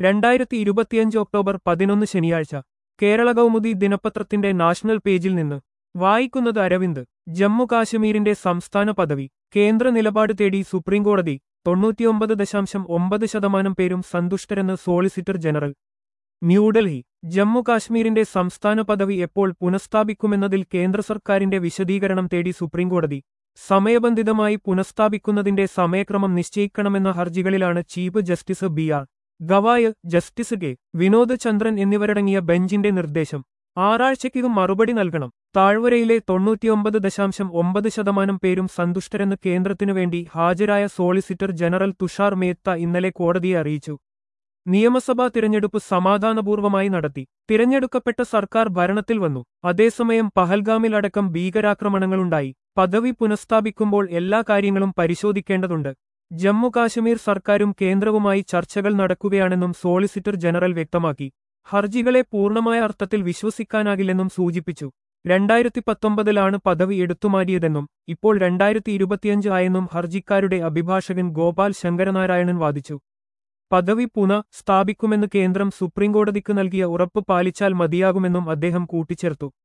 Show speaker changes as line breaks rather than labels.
രണ്ടായിരത്തി ഇരുപത്തിയഞ്ച് ഒക്ടോബർ പതിനൊന്ന് ശനിയാഴ്ച കേരള കൗമുദി ദിനപത്രത്തിന്റെ നാഷണൽ പേജിൽ നിന്ന് വായിക്കുന്നത് അരവിന്ദ് ജമ്മു കാശ്മീരിന്റെ സംസ്ഥാന പദവി കേന്ദ്ര നിലപാട് തേടി സുപ്രീംകോടതി തൊണ്ണൂറ്റിയൊമ്പത് ദശാംശം ഒമ്പത് ശതമാനം പേരും സന്തുഷ്ടരെന്ന് സോളിസിറ്റർ ജനറൽ ന്യൂഡൽഹി ജമ്മു കാശ്മീരിന്റെ സംസ്ഥാന പദവി എപ്പോൾ പുനഃസ്ഥാപിക്കുമെന്നതിൽ കേന്ദ്ര സർക്കാരിന്റെ വിശദീകരണം തേടി സുപ്രീംകോടതി സമയബന്ധിതമായി പുനഃസ്ഥാപിക്കുന്നതിന്റെ സമയക്രമം നിശ്ചയിക്കണമെന്ന ഹർജികളിലാണ് chief justice B R Gavai justice K Vinod Chandran എന്നിവരടങ്ങിയ ബെഞ്ചിന്റെ നിർദ്ദേശം ആറാഴ്ചയ്ക്കകം മറുപടി നൽകണം താഴ്വരയിലെ തൊണ്ണൂറ്റിയൊമ്പത് ദശാംശം ഒമ്പത് ശതമാനം പേരും സന്തുഷ്ടരെന്ന് കേന്ദ്രത്തിനു വേണ്ടി ഹാജരായ സോളിസിറ്റർ ജനറൽ തുഷാർ മേത്ത ഇന്നലെ കോടതിയെ അറിയിച്ചു നിയമസഭാ തിരഞ്ഞെടുപ്പ് സമാധാനപൂർവമായി നടത്തി തിരഞ്ഞെടുക്കപ്പെട്ട സർക്കാർ ഭരണത്തിൽ വന്നു അതേസമയം പഹൽഗാമിൽ അടക്കം ഭീകരാക്രമണങ്ങളുണ്ടായി പദവി പുനഃസ്ഥാപിക്കുമ്പോൾ എല്ലാ കാര്യങ്ങളും പരിശോധിക്കേണ്ടതുണ്ട് ജമ്മു കാശ്മീർ സർക്കാരും കേന്ദ്രവുമായി ചർച്ചകൾ നടക്കുകയാണെന്നും സോളിസിറ്റർ ജനറൽ വ്യക്തമാക്കി ഹർജികളെ പൂർണ്ണമായ അർത്ഥത്തിൽ വിശ്വസിക്കാനാകില്ലെന്നും സൂചിപ്പിച്ചു രണ്ടായിരത്തി പത്തൊമ്പതിലാണ് പദവി എടുത്തുമാറ്റിയതെന്നും ഇപ്പോൾ രണ്ടായിരത്തി ഇരുപത്തിയഞ്ച് ആയെന്നും ഹർജിക്കാരുടെ അഭിഭാഷകൻ ഗോപാൽ ശങ്കരനാരായണൻ വാദിച്ചു പദവി പുനഃ സ്ഥാപിക്കുമെന്ന് കേന്ദ്രം സുപ്രീംകോടതിക്ക് നൽകിയ ഉറപ്പ് പാലിച്ചാൽ മതിയാകുമെന്നും അദ്ദേഹം കൂട്ടിച്ചേർത്തു